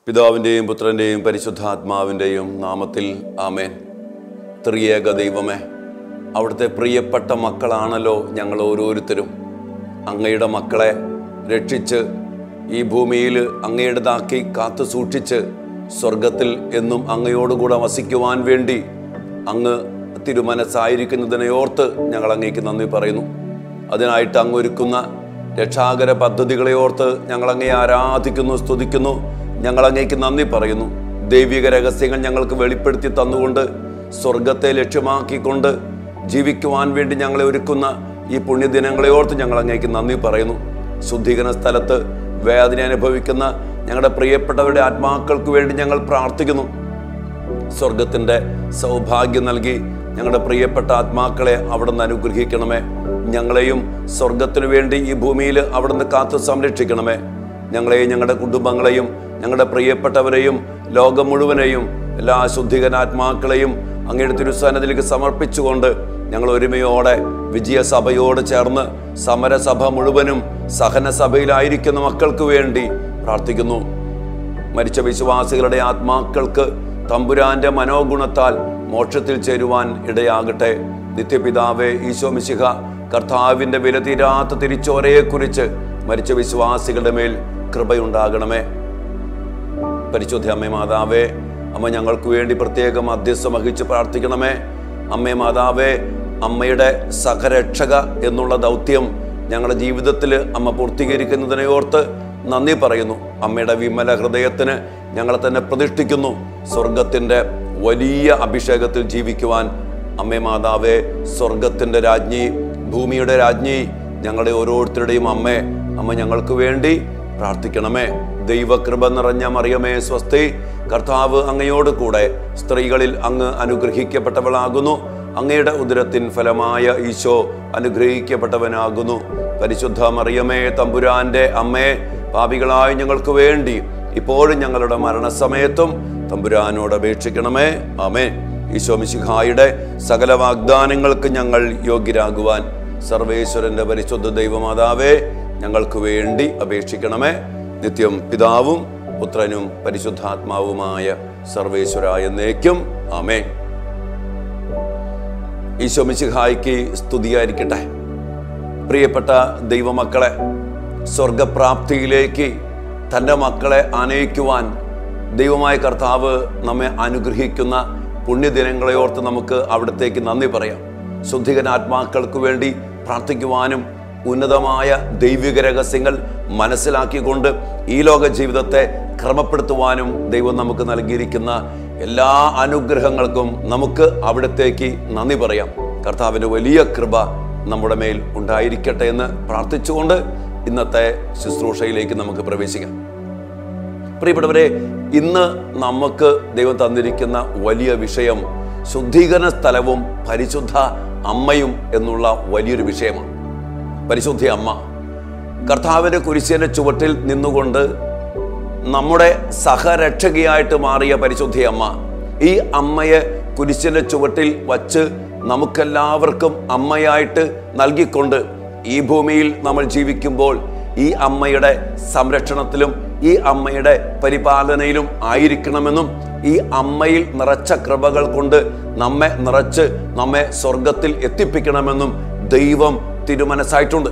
പിതാവിൻ്റെയും പുത്രൻ്റെയും പരിശുദ്ധാത്മാവിൻ്റെയും നാമത്തിൽ ആമേൻ ത്രിയേക ദൈവമേ അവിടുത്തെ പ്രിയപ്പെട്ട മക്കളാണല്ലോ ഞങ്ങൾ ഓരോരുത്തരും അങ്ങയുടെ മക്കളെ രക്ഷിച്ച് ഈ ഭൂമിയിൽ അങ്ങയുടേതാക്കി കാത്തു സൂക്ഷിച്ച് സ്വർഗത്തിൽ എന്നും അങ്ങയോടുകൂടെ വസിക്കുവാൻ വേണ്ടി അങ്ങ് തിരുമനസ്സായിരിക്കുന്നതിനെ ഓർത്ത് ഞങ്ങൾ അങ്ങേക്ക് നന്ദി പറയുന്നു അതിനായിട്ട് അങ്ങ് ഒരുക്കുന്ന രക്ഷാകര പദ്ധതികളെ ഓർത്ത് ഞങ്ങൾ അങ്ങയെ ആരാധിക്കുന്നു സ്തുതിക്കുന്നു ഞങ്ങൾ അങ്ങേക്ക് നന്ദി പറയുന്നു ദൈവിക രഹസ്യങ്ങൾ ഞങ്ങൾക്ക് വെളിപ്പെടുത്തി തന്നുകൊണ്ട് സ്വർഗത്തെ ലക്ഷ്യമാക്കിക്കൊണ്ട് ജീവിക്കുവാൻ വേണ്ടി ഞങ്ങളെ ഒരുക്കുന്ന ഈ പുണ്യദിനങ്ങളെ ഓർത്ത് ഞങ്ങൾ അങ്ങേക്ക് നന്ദി പറയുന്നു ശുദ്ധീകരണ സ്ഥലത്ത് വേദന അനുഭവിക്കുന്ന ഞങ്ങളുടെ പ്രിയപ്പെട്ടവരുടെ ആത്മാക്കൾക്ക് വേണ്ടി ഞങ്ങൾ പ്രാർത്ഥിക്കുന്നു സ്വർഗത്തിൻ്റെ സൗഭാഗ്യം നൽകി ഞങ്ങളുടെ പ്രിയപ്പെട്ട ആത്മാക്കളെ അവിടുന്ന് അനുഗ്രഹിക്കണമേ ഞങ്ങളെയും സ്വർഗത്തിനു വേണ്ടി ഈ ഭൂമിയിൽ അവിടുന്ന് കാത്തു സംരക്ഷിക്കണമേ ഞങ്ങളെയും ഞങ്ങളുടെ കുടുംബങ്ങളെയും ഞങ്ങളുടെ പ്രിയപ്പെട്ടവരെയും ലോകം മുഴുവനെയും എല്ലാ ശുദ്ധികനാത്മാക്കളെയും അങ്ങയുടെ തിരുസ്ഥാനത്തിലേക്ക് സമർപ്പിച്ചുകൊണ്ട് ഞങ്ങൾ ഒരുമയോടെ വിജയസഭയോട് ചേർന്ന് സമരസഭ മുഴുവനും സഹനസഭയിലായിരിക്കുന്ന മക്കൾക്ക് വേണ്ടി പ്രാർത്ഥിക്കുന്നു മരിച്ച വിശ്വാസികളുടെ ആത്മാക്കൾക്ക് തമ്പുരാന്റെ മനോഗുണത്താൽ മോക്ഷത്തിൽ ചേരുവാൻ ഇടയാകട്ടെ നിത്യപിതാവേ ഈശോ മിശിഹ കർത്താവിന്റെ വിലതീരാത്ത തിരിച്ചോരയെക്കുറിച്ച് മരിച്ച വിശ്വാസികളുടെ മേൽ കൃപയുണ്ടാകണമേ പരിശുദ്ധ അമ്മേ മാതാവേ അമ്മ ഞങ്ങൾക്ക് വേണ്ടി പ്രത്യേകം മധ്യസ്ഥം വഹിച്ച് പ്രാർത്ഥിക്കണമേ അമ്മേ മാതാവേ അമ്മയുടെ സഹരക്ഷക എന്നുള്ള ദൗത്യം ഞങ്ങളുടെ ജീവിതത്തിൽ അമ്മ പൂർത്തീകരിക്കുന്നതിനെ ഓർത്ത് നന്ദി പറയുന്നു അമ്മയുടെ വിമല ഹൃദയത്തിന് ഞങ്ങളെ തന്നെ പ്രതിഷ്ഠിക്കുന്നു സ്വർഗത്തിൻ്റെ വലിയ അഭിഷേകത്തിൽ ജീവിക്കുവാൻ അമ്മേ മാതാവേ സ്വർഗത്തിൻ്റെ രാജ്ഞി ഭൂമിയുടെ രാജ്ഞി ഞങ്ങളുടെ ഓരോരുത്തരുടെയും അമ്മേ അമ്മ ഞങ്ങൾക്ക് വേണ്ടി പ്രാർത്ഥിക്കണമേ ദൈവകൃപ നിറഞ്ഞ മറിയമേ സ്വസ്തി കർത്താവ് അങ്ങയോട് കൂടെ സ്ത്രീകളിൽ അങ്ങ് അനുഗ്രഹിക്കപ്പെട്ടവളാകുന്നു അങ്ങയുടെ ഉദരത്തിൻ ഫലമായ ഈശോ അനുഗ്രഹിക്കപ്പെട്ടവനാകുന്നു പരിശുദ്ധ മറിയമേ തമ്പുരാന്റെ അമ്മേ പാപികളായ ഞങ്ങൾക്ക് വേണ്ടി ഇപ്പോഴും ഞങ്ങളുടെ മരണസമയത്തും തമ്പുരാനോട് അപേക്ഷിക്കണമേ ആമേ ഈശോ മിശിഹായുടെ സകല വാഗ്ദാനങ്ങൾക്ക് ഞങ്ങൾ യോഗ്യരാകുവാൻ സർവേശ്വരന്റെ പരിശുദ്ധ ദൈവമാതാവേ ഞങ്ങൾക്ക് വേണ്ടി അപേക്ഷിക്കണമേ നിത്യം പിതാവും പുത്രനും പരിശുദ്ധാത്മാവുമായ സർവേശ്വരായ എന്നേക്കും ആമേ ഈശോ മിശിഹായ്ക്ക് സ്തുതിയായിരിക്കട്ടെ പ്രിയപ്പെട്ട ദൈവമക്കളെ സ്വർഗപ്രാപ്തിയിലേക്ക് തൻ്റെ മക്കളെ ആനയിക്കുവാൻ ദൈവമായ കർത്താവ് നമ്മെ അനുഗ്രഹിക്കുന്ന പുണ്യദിനങ്ങളെ ഓർത്ത് നമുക്ക് അവിടത്തേക്ക് നന്ദി പറയാം ശുദ്ധികനാത്മാക്കൾക്ക് വേണ്ടി പ്രാർത്ഥിക്കുവാനും ഉന്നതമായ ദൈവിക രഹസ്യങ്ങൾ മനസ്സിലാക്കിക്കൊണ്ട് ഈ ലോക ജീവിതത്തെ ക്രമപ്പെടുത്തുവാനും ദൈവം നമുക്ക് നൽകിയിരിക്കുന്ന എല്ലാ അനുഗ്രഹങ്ങൾക്കും നമുക്ക് അവിടത്തേക്ക് നന്ദി പറയാം കർത്താവിൻ്റെ വലിയ കൃപ നമ്മുടെ മേൽ ഉണ്ടായിരിക്കട്ടെ എന്ന് പ്രാർത്ഥിച്ചുകൊണ്ട് ഇന്നത്തെ ശുശ്രൂഷയിലേക്ക് നമുക്ക് പ്രവേശിക്കാം പ്രിയപ്പെട്ടവരെ ഇന്ന് നമുക്ക് ദൈവം തന്നിരിക്കുന്ന വലിയ വിഷയം ശുദ്ധീകരണ സ്ഥലവും പരിശുദ്ധ അമ്മയും എന്നുള്ള വലിയൊരു വിഷയമാണ് പരിശുദ്ധ അമ്മ കർത്താവിൻ്റെ കുരിശിൻ്റെ ചുവട്ടിൽ നിന്നുകൊണ്ട് നമ്മുടെ സഹരക്ഷകയായിട്ട് മാറിയ പരിശുദ്ധ അമ്മ ഈ അമ്മയെ കുരിശിൻ്റെ ചുവട്ടിൽ വച്ച് നമുക്കെല്ലാവർക്കും അമ്മയായിട്ട് നൽകിക്കൊണ്ട് ഈ ഭൂമിയിൽ നമ്മൾ ജീവിക്കുമ്പോൾ ഈ അമ്മയുടെ സംരക്ഷണത്തിലും ഈ അമ്മയുടെ പരിപാലനയിലും ആയിരിക്കണമെന്നും ഈ അമ്മയിൽ നിറച്ച കൃപകൾ കൊണ്ട് നമ്മെ നിറച്ച് നമ്മെ സ്വർഗത്തിൽ എത്തിപ്പിക്കണമെന്നും ദൈവം തിരുമനസ്സായിട്ടുണ്ട്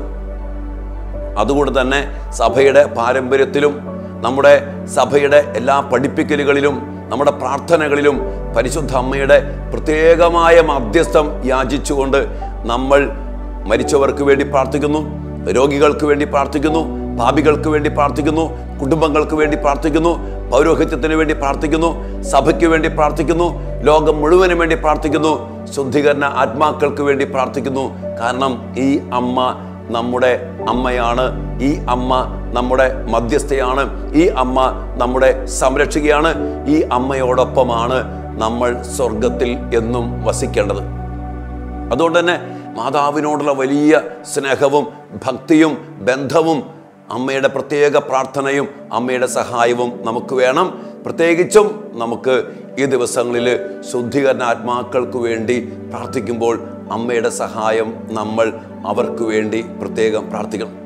അതുകൊണ്ട് തന്നെ സഭയുടെ പാരമ്പര്യത്തിലും നമ്മുടെ സഭയുടെ എല്ലാ പഠിപ്പിക്കലുകളിലും നമ്മുടെ പ്രാർത്ഥനകളിലും പരിശുദ്ധ അമ്മയുടെ പ്രത്യേകമായ മധ്യസ്ഥം യാചിച്ചുകൊണ്ട് നമ്മൾ മരിച്ചവർക്ക് വേണ്ടി പ്രാർത്ഥിക്കുന്നു രോഗികൾക്ക് വേണ്ടി പ്രാർത്ഥിക്കുന്നു പാപികൾക്ക് വേണ്ടി പ്രാർത്ഥിക്കുന്നു കുടുംബങ്ങൾക്ക് വേണ്ടി പ്രാർത്ഥിക്കുന്നു പൗരോഹിത്യത്തിന് വേണ്ടി പ്രാർത്ഥിക്കുന്നു സഭയ്ക്ക് വേണ്ടി പ്രാർത്ഥിക്കുന്നു ലോകം മുഴുവനും വേണ്ടി പ്രാർത്ഥിക്കുന്നു ശുദ്ധീകരണ ആത്മാക്കൾക്ക് വേണ്ടി പ്രാർത്ഥിക്കുന്നു കാരണം ഈ അമ്മ നമ്മുടെ അമ്മയാണ് ഈ അമ്മ നമ്മുടെ മധ്യസ്ഥയാണ് ഈ അമ്മ നമ്മുടെ സംരക്ഷകയാണ് ഈ അമ്മയോടൊപ്പമാണ് നമ്മൾ സ്വർഗത്തിൽ എന്നും വസിക്കേണ്ടത് അതുകൊണ്ട് തന്നെ മാതാവിനോടുള്ള വലിയ സ്നേഹവും ഭക്തിയും ബന്ധവും അമ്മയുടെ പ്രത്യേക പ്രാർത്ഥനയും അമ്മയുടെ സഹായവും നമുക്ക് വേണം പ്രത്യേകിച്ചും നമുക്ക് ഈ ദിവസങ്ങളിൽ ശുദ്ധീകരണ ആത്മാക്കൾക്ക് വേണ്ടി പ്രാർത്ഥിക്കുമ്പോൾ അമ്മയുടെ സഹായം നമ്മൾ അവർക്ക് വേണ്ടി പ്രത്യേകം പ്രാർത്ഥിക്കണം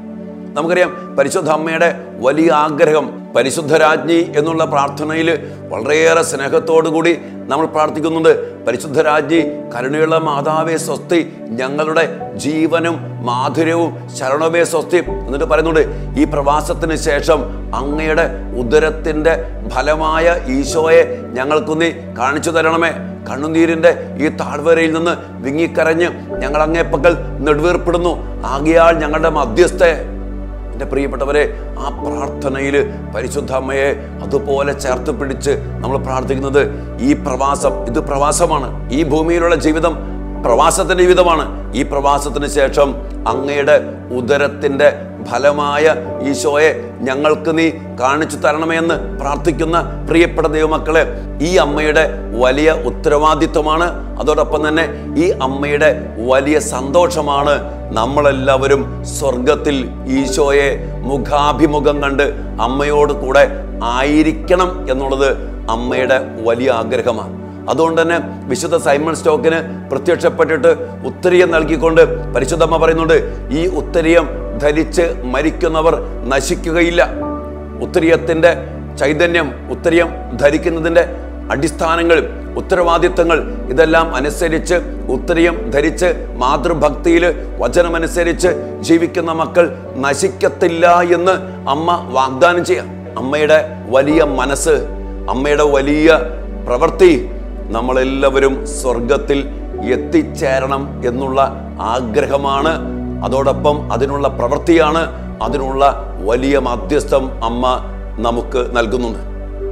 നമുക്കറിയാം പരിശുദ്ധ അമ്മയുടെ വലിയ ആഗ്രഹം പരിശുദ്ധ രാജ്ഞി എന്നുള്ള പ്രാർത്ഥനയിൽ വളരെയേറെ സ്നേഹത്തോടു കൂടി നമ്മൾ പ്രാർത്ഥിക്കുന്നുണ്ട് പരിശുദ്ധ രാജ്ഞി കരുണയുള്ള മാതാവേ സ്വസ്തി ഞങ്ങളുടെ ജീവനും മാധുര്യവും ശരണവേ സ്വസ്തി എന്നിട്ട് പറയുന്നുണ്ട് ഈ പ്രവാസത്തിന് ശേഷം അങ്ങയുടെ ഉദരത്തിൻ്റെ ഫലമായ ഈശോയെ ഞങ്ങൾക്ക് നീ കാണിച്ചു തരണമേ കണ്ണുനീരിന്റെ ഈ താഴ്വരയിൽ നിന്ന് വിങ്ങിക്കരഞ്ഞ് ഞങ്ങൾ അങ്ങേപ്പക്കൽ നെടുവേർപ്പെടുന്നു ആകിയാൽ ഞങ്ങളുടെ മധ്യസ്ഥയെ എൻ്റെ പ്രിയപ്പെട്ടവരെ ആ പ്രാർത്ഥനയിൽ പരിശുദ്ധ അമ്മയെ അതുപോലെ ചേർത്ത് പിടിച്ച് നമ്മൾ പ്രാർത്ഥിക്കുന്നത് ഈ പ്രവാസം ഇത് പ്രവാസമാണ് ഈ ഭൂമിയിലുള്ള ജീവിതം പ്രവാസത്തിന്റെ ജീവിതമാണ് ഈ പ്രവാസത്തിന് ശേഷം അങ്ങയുടെ ഉദരത്തിന്റെ ഫലമായ ഈശോയെ ഞങ്ങൾക്ക് നീ കാണിച്ചു തരണമെന്ന് പ്രാർത്ഥിക്കുന്ന പ്രിയപ്പെട്ട ദൈവമക്കളെ ഈ അമ്മയുടെ വലിയ ഉത്തരവാദിത്വമാണ് അതോടൊപ്പം തന്നെ ഈ അമ്മയുടെ വലിയ സന്തോഷമാണ് നമ്മളെല്ലാവരും സ്വർഗത്തിൽ ഈശോയെ മുഖാഭിമുഖം കണ്ട് അമ്മയോട് കൂടെ ആയിരിക്കണം എന്നുള്ളത് അമ്മയുടെ വലിയ ആഗ്രഹമാണ് അതുകൊണ്ട് തന്നെ വിശുദ്ധ സൈമൺ സ്റ്റോക്കിന് പ്രത്യക്ഷപ്പെട്ടിട്ട് ഉത്തരീയം നൽകിക്കൊണ്ട് പരിശുദ്ധമ്മ പറയുന്നുണ്ട് ഈ ഉത്തരീയം ധരിച്ച് മരിക്കുന്നവർ നശിക്കുകയില്ല ഉത്തരീയത്തിന്റെ ചൈതന്യം ഉത്തരീയം ധരിക്കുന്നതിന്റെ അടിസ്ഥാനങ്ങൾ ഉത്തരവാദിത്തങ്ങൾ ഇതെല്ലാം അനുസരിച്ച് ഉത്തരീയം ധരിച്ച് മാതൃഭക്തിയിൽ വചനമനുസരിച്ച് ജീവിക്കുന്ന മക്കൾ നശിക്കത്തില്ല എന്ന് അമ്മ വാഗ്ദാനം ചെയ്യാം അമ്മയുടെ വലിയ മനസ്സ് അമ്മയുടെ വലിയ പ്രവൃത്തി നമ്മളെല്ലാവരും സ്വർഗത്തിൽ എത്തിച്ചേരണം എന്നുള്ള ആഗ്രഹമാണ് അതോടൊപ്പം അതിനുള്ള പ്രവൃത്തിയാണ് അതിനുള്ള വലിയ മധ്യസ്ഥം അമ്മ നമുക്ക് നൽകുന്നുണ്ട്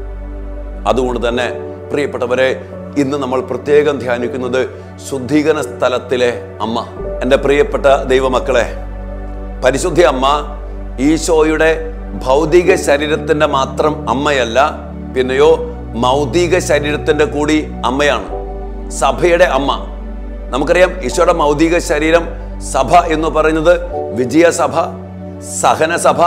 അതുകൊണ്ട് തന്നെ പ്രിയപ്പെട്ടവരെ ഇന്ന് നമ്മൾ പ്രത്യേകം ധ്യാനിക്കുന്നത് ശുദ്ധീകരണ സ്ഥലത്തിലെ അമ്മ എൻ്റെ പ്രിയപ്പെട്ട ദൈവമക്കളെ പരിശുദ്ധി അമ്മ ഈശോയുടെ ഭൗതിക ശരീരത്തിൻ്റെ മാത്രം അമ്മയല്ല പിന്നെയോ മൗതിക ശരീരത്തിൻ്റെ കൂടി അമ്മയാണ് സഭയുടെ അമ്മ നമുക്കറിയാം ഈശോയുടെ മൗതിക ശരീരം സഭ എന്ന് പറയുന്നത് വിജയസഭ സഹനസഭ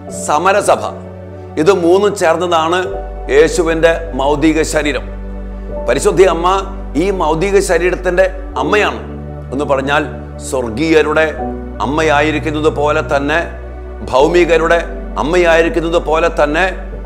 സമരസഭ ഇത് മൂന്നും ചേർന്നതാണ് യേശുവിൻ്റെ മൗതിക ശരീരം പരിശുദ്ധി അമ്മ ഈ മൗതിക ശരീരത്തിൻ്റെ അമ്മയാണ് എന്ന് പറഞ്ഞാൽ സ്വർഗീയരുടെ അമ്മയായിരിക്കുന്നത് പോലെ തന്നെ ഭൗമികരുടെ അമ്മയായിരിക്കുന്നത് പോലെ തന്നെ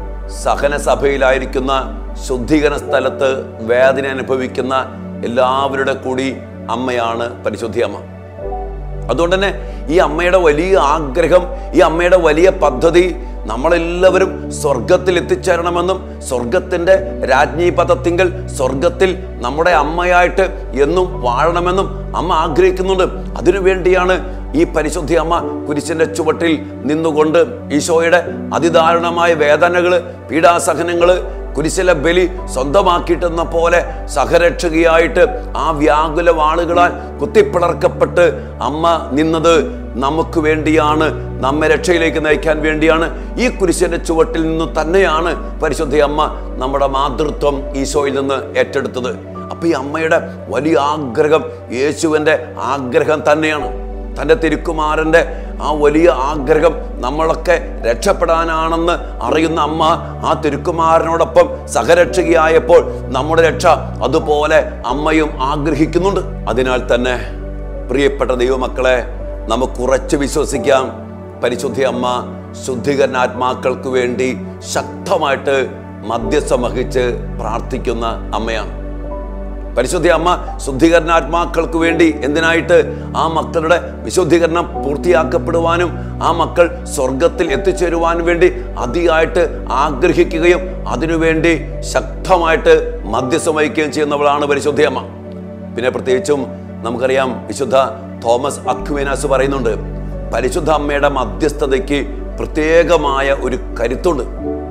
സഹനസഭയിലായിരിക്കുന്ന ശുദ്ധീകരണ സ്ഥലത്ത് വേദന അനുഭവിക്കുന്ന എല്ലാവരുടെ കൂടി അമ്മയാണ് പരിശുദ്ധി അമ്മ അതുകൊണ്ട് തന്നെ ഈ അമ്മയുടെ വലിയ ആഗ്രഹം ഈ അമ്മയുടെ വലിയ പദ്ധതി നമ്മളെല്ലാവരും സ്വർഗത്തിൽ എത്തിച്ചേരണമെന്നും സ്വർഗത്തിൻ്റെ രാജ്ഞി പദത്തിങ്കൽ സ്വർഗത്തിൽ നമ്മുടെ അമ്മയായിട്ട് എന്നും വാഴണമെന്നും അമ്മ ആഗ്രഹിക്കുന്നുണ്ട് അതിനു വേണ്ടിയാണ് ഈ പരിശുദ്ധി അമ്മ കുരിശിന്റെ ചുവട്ടിൽ നിന്നുകൊണ്ട് ഈശോയുടെ അതിദാരുണമായ വേദനകള് പീഡാസഹനങ്ങള് കുരിശിലെ ബലി സ്വന്തമാക്കിയിട്ടെന്ന പോലെ സഹരക്ഷകിയായിട്ട് ആ വ്യാകുല വാളുകളാൽ കുത്തിപ്പിളർക്കപ്പെട്ട് അമ്മ നിന്നത് നമുക്ക് വേണ്ടിയാണ് നമ്മെ രക്ഷയിലേക്ക് നയിക്കാൻ വേണ്ടിയാണ് ഈ കുരിശിന്റെ ചുവട്ടിൽ നിന്ന് തന്നെയാണ് പരിശുദ്ധ അമ്മ നമ്മുടെ മാതൃത്വം ഈശോയിൽ നിന്ന് ഏറ്റെടുത്തത് അപ്പൊ ഈ അമ്മയുടെ വലിയ ആഗ്രഹം യേശുവിൻ്റെ ആഗ്രഹം തന്നെയാണ് തൻ്റെ തിരുക്കുമാരൻ്റെ ആ വലിയ ആഗ്രഹം നമ്മളൊക്കെ രക്ഷപ്പെടാനാണെന്ന് അറിയുന്ന അമ്മ ആ തിരുക്കുമാരനോടൊപ്പം സഹരക്ഷകിയായപ്പോൾ നമ്മുടെ രക്ഷ അതുപോലെ അമ്മയും ആഗ്രഹിക്കുന്നുണ്ട് അതിനാൽ തന്നെ പ്രിയപ്പെട്ട ദൈവമക്കളെ നമുക്ക് ഉറച്ചു വിശ്വസിക്കാം പരിശുദ്ധി അമ്മ ശുദ്ധീകരണാത്മാക്കൾക്ക് വേണ്ടി ശക്തമായിട്ട് മധ്യസ്ഥം വഹിച്ച് പ്രാർത്ഥിക്കുന്ന അമ്മയാണ് പരിശുദ്ധി അമ്മ ശുദ്ധീകരണാത്മാക്കൾക്ക് വേണ്ടി എന്തിനായിട്ട് ആ മക്കളുടെ വിശുദ്ധീകരണം പൂർത്തിയാക്കപ്പെടുവാനും ആ മക്കൾ സ്വർഗത്തിൽ എത്തിച്ചേരുവാനും വേണ്ടി അതിയായിട്ട് ആഗ്രഹിക്കുകയും അതിനുവേണ്ടി ശക്തമായിട്ട് മധ്യസ്ഥം വഹിക്കുകയും ചെയ്യുന്നവളാണ് പരിശുദ്ധി അമ്മ പിന്നെ പ്രത്യേകിച്ചും നമുക്കറിയാം വിശുദ്ധ തോമസ് അക്വിനാസ് പറയുന്നുണ്ട് പരിശുദ്ധ അമ്മയുടെ മധ്യസ്ഥതയ്ക്ക് പ്രത്യേകമായ ഒരു കരുത്തുണ്ട്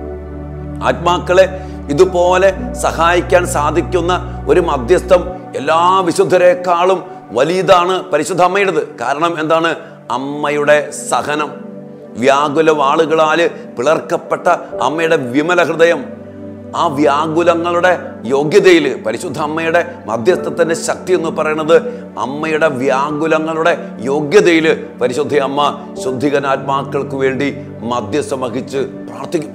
ആത്മാക്കളെ ഇതുപോലെ സഹായിക്കാൻ സാധിക്കുന്ന ഒരു മധ്യസ്ഥം എല്ലാ വിശുദ്ധരെക്കാളും വലിയതാണ് പരിശുദ്ധ അമ്മയുടേത് കാരണം എന്താണ് അമ്മയുടെ സഹനം വ്യാകുല വാളുകളാല് പിളർക്കപ്പെട്ട അമ്മയുടെ വിമല ഹൃദയം ആ വ്യാകുലങ്ങളുടെ യോഗ്യതയിൽ പരിശുദ്ധ അമ്മയുടെ മധ്യസ്ഥത്തിൻ്റെ ശക്തി എന്ന് പറയുന്നത് അമ്മയുടെ വ്യാകുലങ്ങളുടെ യോഗ്യതയിൽ പരിശുദ്ധ അമ്മ ശുദ്ധികനാത്മാക്കൾക്ക് വേണ്ടി മധ്യസ്ഥം വഹിച്ച് പ്രാർത്ഥിക്കും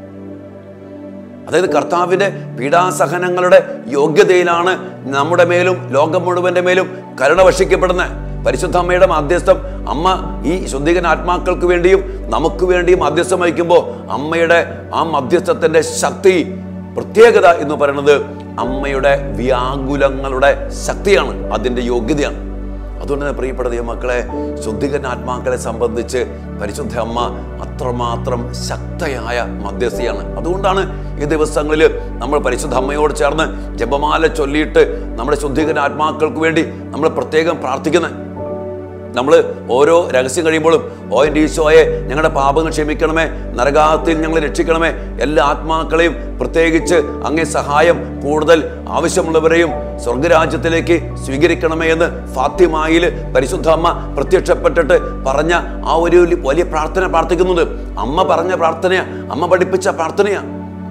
അതായത് കർത്താവിൻ്റെ പീഡാസഹനങ്ങളുടെ യോഗ്യതയിലാണ് നമ്മുടെ മേലും ലോകം മുഴുവൻ്റെ മേലും കരുണ വർഷിക്കപ്പെടുന്നത് പരിശുദ്ധ അമ്മയുടെ മാധ്യസ്ഥം അമ്മ ഈ ശുദ്ധീകരണ ആത്മാക്കൾക്ക് വേണ്ടിയും നമുക്ക് വേണ്ടിയും മാധ്യസ്ഥം വഹിക്കുമ്പോൾ അമ്മയുടെ ആ മധ്യസ്ഥത്തിന്റെ ശക്തി പ്രത്യേകത എന്ന് പറയുന്നത് അമ്മയുടെ വ്യാകുലങ്ങളുടെ ശക്തിയാണ് അതിൻ്റെ യോഗ്യതയാണ് അതുകൊണ്ട് തന്നെ പ്രിയപ്പെട്ട ദൈവമക്കളെ ശുദ്ധീകരണ ആത്മാക്കളെ സംബന്ധിച്ച് പരിശുദ്ധ അമ്മ അത്രമാത്രം ശക്തയായ മധ്യസ്ഥയാണ് അതുകൊണ്ടാണ് ഈ ദിവസങ്ങളിൽ നമ്മൾ പരിശുദ്ധ അമ്മയോട് ചേർന്ന് ജപമാല ചൊല്ലിയിട്ട് നമ്മുടെ ശുദ്ധീകരണ ആത്മാക്കൾക്ക് വേണ്ടി നമ്മൾ പ്രത്യേകം പ്രാർത്ഥിക്കുന്നത് നമ്മൾ ഓരോ രഹസ്യം കഴിയുമ്പോഴും ഓ എൻ്റെ ഈശോയെ ഞങ്ങളുടെ പാപങ്ങൾ ക്ഷമിക്കണമേ നരകാത്തിൽ ഞങ്ങളെ രക്ഷിക്കണമേ എല്ലാ ആത്മാക്കളെയും പ്രത്യേകിച്ച് അങ്ങേ സഹായം കൂടുതൽ ആവശ്യമുള്ളവരെയും സ്വർഗരാജ്യത്തിലേക്ക് സ്വീകരിക്കണമേ എന്ന് ഫാത്തിമായിൽ പരിശുദ്ധ അമ്മ പ്രത്യക്ഷപ്പെട്ടിട്ട് പറഞ്ഞ ആ ഒരു വലിയ പ്രാർത്ഥന പ്രാർത്ഥിക്കുന്നുണ്ട് അമ്മ പറഞ്ഞ പ്രാർത്ഥനയാ അമ്മ പഠിപ്പിച്ച പ്രാർത്ഥനയാ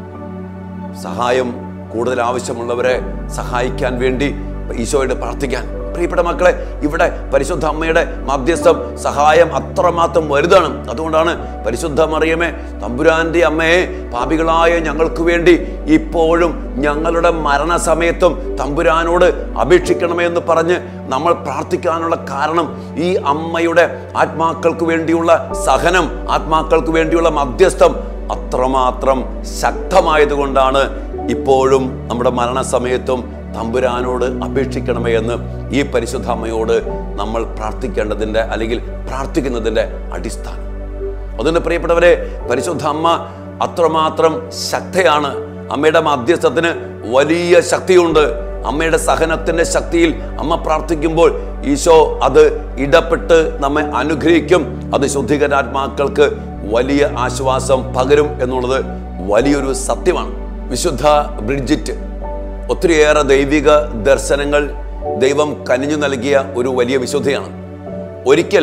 സഹായം കൂടുതൽ ആവശ്യമുള്ളവരെ സഹായിക്കാൻ വേണ്ടി ഈശോയോട് പ്രാർത്ഥിക്കാൻ പ്രിയപ്പെട്ട മക്കളെ ഇവിടെ പരിശുദ്ധ അമ്മയുടെ മധ്യസ്ഥം സഹായം അത്രമാത്രം വലുതാണ് അതുകൊണ്ടാണ് പരിശുദ്ധ മറിയമേ തമ്പുരാന്റെ അമ്മയെ പാപികളായ ഞങ്ങൾക്ക് വേണ്ടി ഇപ്പോഴും ഞങ്ങളുടെ മരണസമയത്തും തമ്പുരാനോട് അപേക്ഷിക്കണമേ എന്ന് പറഞ്ഞ് നമ്മൾ പ്രാർത്ഥിക്കാനുള്ള കാരണം ഈ അമ്മയുടെ ആത്മാക്കൾക്ക് വേണ്ടിയുള്ള സഹനം ആത്മാക്കൾക്ക് വേണ്ടിയുള്ള മധ്യസ്ഥം അത്രമാത്രം ശക്തമായതുകൊണ്ടാണ് ഇപ്പോഴും നമ്മുടെ മരണസമയത്തും തമ്പുരാനോട് അപേക്ഷിക്കണമേ എന്ന് ഈ പരിശുദ്ധ അമ്മയോട് നമ്മൾ പ്രാർത്ഥിക്കേണ്ടതിൻ്റെ അല്ലെങ്കിൽ പ്രാർത്ഥിക്കുന്നതിൻ്റെ അടിസ്ഥാനം അതുകൊണ്ട് പ്രിയപ്പെട്ടവരെ പരിശുദ്ധ അമ്മ അത്രമാത്രം ശക്തയാണ് അമ്മയുടെ മധ്യസ്ഥത്തിന് വലിയ ശക്തിയുണ്ട് അമ്മയുടെ സഹനത്തിന്റെ ശക്തിയിൽ അമ്മ പ്രാർത്ഥിക്കുമ്പോൾ ഈശോ അത് ഇടപെട്ട് നമ്മെ അനുഗ്രഹിക്കും അത് ശുദ്ധീകരാത്മാക്കൾക്ക് വലിയ ആശ്വാസം പകരും എന്നുള്ളത് വലിയൊരു സത്യമാണ് വിശുദ്ധ ബ്രിഡ്ജിറ്റ് ഒത്തിരിയേറെ ദൈവിക ദർശനങ്ങൾ ദൈവം കനിഞ്ഞു നൽകിയ ഒരു വലിയ വിശുദ്ധയാണ് ഒരിക്കൽ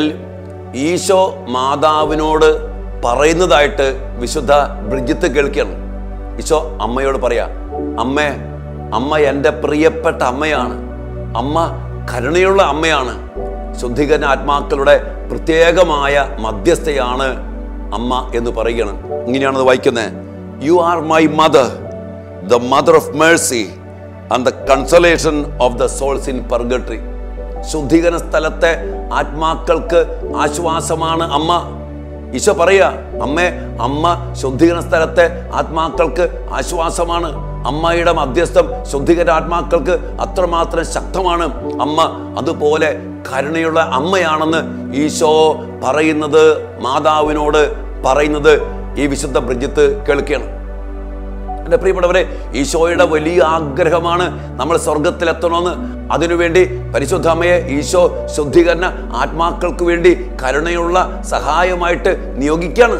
ഈശോ മാതാവിനോട് പറയുന്നതായിട്ട് വിശുദ്ധ ബ്രിജിത്ത് കേൾക്കുകയാണ് ഈശോ അമ്മയോട് പറയാ അമ്മേ അമ്മ എൻ്റെ പ്രിയപ്പെട്ട അമ്മയാണ് അമ്മ കരുണയുള്ള അമ്മയാണ് ശുദ്ധീകരണ ആത്മാക്കളുടെ പ്രത്യേകമായ മധ്യസ്ഥയാണ് അമ്മ എന്ന് പറയുകയാണ് ഇങ്ങനെയാണത് വായിക്കുന്നത് you are my mother the mother of mercy and the consolation of the souls in purgatory ശുദ്ധീകരണ സ്ഥലത്തെ ആത്മാക്കൾക്ക് ആശ്വാസമാണ് അമ്മ ഈശോ പറയാ അമ്മേ അമ്മ ശുദ്ധീകരണ സ്ഥലത്തെ ആത്മാക്കൾക്ക് ആശ്വാസമാണ് അമ്മയുടെ മധ്യസ്ഥം ശുദ്ധീകര ആത്മാക്കൾക്ക് അത്രമാത്രം ശക്തമാണ് അമ്മ അതുപോലെ കരുണയുള്ള അമ്മയാണെന്ന് ഈശോ പറയുന്നത് മാതാവിനോട് പറയുന്നത് ഈ വിശുദ്ധ ബ്രിജിത്ത് കേൾക്കുകയാണ് എൻ്റെ പ്രിയപ്പെട്ടവരെ ഈശോയുടെ വലിയ ആഗ്രഹമാണ് നമ്മൾ സ്വർഗത്തിലെത്തണമെന്ന് അതിനുവേണ്ടി പരിശുദ്ധ അമ്മയെ ഈശോ ശുദ്ധീകരണ ആത്മാക്കൾക്ക് വേണ്ടി കരുണയുള്ള സഹായമായിട്ട് നിയോഗിക്കുകയാണ്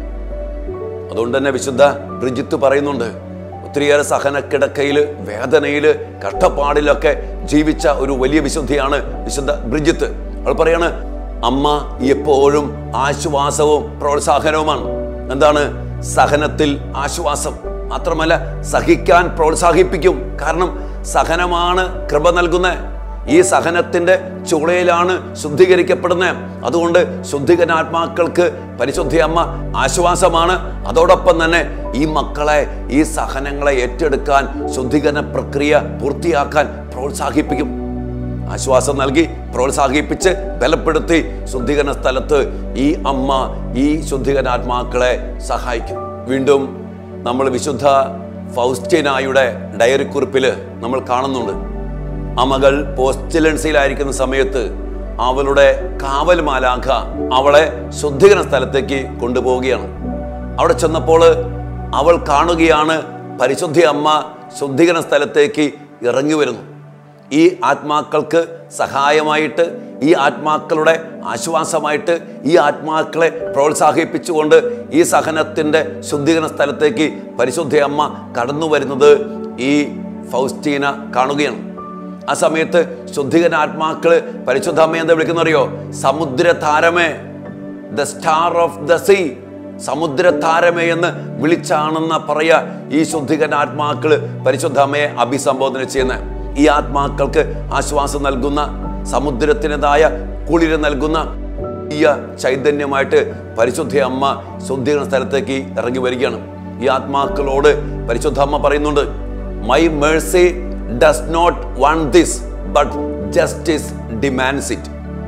അതുകൊണ്ട് തന്നെ വിശുദ്ധ ബ്രിജിത്ത് പറയുന്നുണ്ട് ഒത്തിരിയേറെ സഹനക്കിടക്കയിൽ വേദനയിൽ കഷ്ടപ്പാടിലൊക്കെ ജീവിച്ച ഒരു വലിയ വിശുദ്ധിയാണ് വിശുദ്ധ ബ്രിജിത്ത് അവൾ പറയാണ് അമ്മ എപ്പോഴും ആശ്വാസവും പ്രോത്സാഹനവുമാണ് എന്താണ് സഹനത്തിൽ ആശ്വാസം മാത്രമല്ല സഹിക്കാൻ പ്രോത്സാഹിപ്പിക്കും കാരണം സഹനമാണ് കൃപ നൽകുന്നത് ഈ സഹനത്തിന്റെ ചുളയിലാണ് ശുദ്ധീകരിക്കപ്പെടുന്നത് അതുകൊണ്ട് ശുദ്ധീകരണാത്മാക്കൾക്ക് പരിശുദ്ധി അമ്മ ആശ്വാസമാണ് അതോടൊപ്പം തന്നെ ഈ മക്കളെ ഈ സഹനങ്ങളെ ഏറ്റെടുക്കാൻ ശുദ്ധീകരണ പ്രക്രിയ പൂർത്തിയാക്കാൻ പ്രോത്സാഹിപ്പിക്കും ആശ്വാസം നൽകി പ്രോത്സാഹിപ്പിച്ച് ബലപ്പെടുത്തി ശുദ്ധീകരണ സ്ഥലത്ത് ഈ അമ്മ ഈ ശുദ്ധീകരണാത്മാക്കളെ സഹായിക്കും വീണ്ടും നമ്മൾ വിശുദ്ധ ഫൗസ്റ്റ്യനായുടെ ഡയറി കുറിപ്പിൽ നമ്മൾ കാണുന്നുണ്ട് ആ മകൾ പോസ്റ്റലൻസിലായിരിക്കുന്ന സമയത്ത് അവളുടെ കാവൽ മാലാഖ അവളെ ശുദ്ധീകരണ സ്ഥലത്തേക്ക് കൊണ്ടുപോവുകയാണ് അവിടെ ചെന്നപ്പോൾ അവൾ കാണുകയാണ് പരിശുദ്ധി അമ്മ ശുദ്ധീകരണ സ്ഥലത്തേക്ക് ഇറങ്ങി വരുന്നു ഈ ആത്മാക്കൾക്ക് സഹായമായിട്ട് ഈ ആത്മാക്കളുടെ ആശ്വാസമായിട്ട് ഈ ആത്മാക്കളെ പ്രോത്സാഹിപ്പിച്ചുകൊണ്ട് ഈ സഹനത്തിൻ്റെ ശുദ്ധീകരണ സ്ഥലത്തേക്ക് പരിശുദ്ധ അമ്മ കടന്നു വരുന്നത് ഈ ഫൗസ്റ്റീന കാണുകയാണ് ആ സമയത്ത് ശുദ്ധീകരണ ആത്മാക്കള് പരിശുദ്ധ അമ്മയെ എന്താ വിളിക്കുന്നറിയോ സമുദ്ര താരമേ the star of the sea സമുദ്ര താരമേ എന്ന് വിളിച്ചാണെന്ന പറയാ ഈ ശുദ്ധീകരണ ആത്മാക്കള് പരിശുദ്ധ അമ്മയെ അഭിസംബോധന ചെയ്യുന്നത് ഈ ആത്മാക്കൾക്ക് ആശ്വാസം നൽകുന്ന സമുദ്രത്തിൻ്റെതായ കുളിര് നൽകുന്ന വലിയ ചൈതന്യമായിട്ട് പരിശുദ്ധ അമ്മ ശുദ്ധീകരണ സ്ഥലത്തേക്ക് ഇറങ്ങി വരികയാണ് ഈ ആത്മാക്കളോട് പരിശുദ്ധ അമ്മ പറയുന്നുണ്ട് my mercy does not want this but justice demands it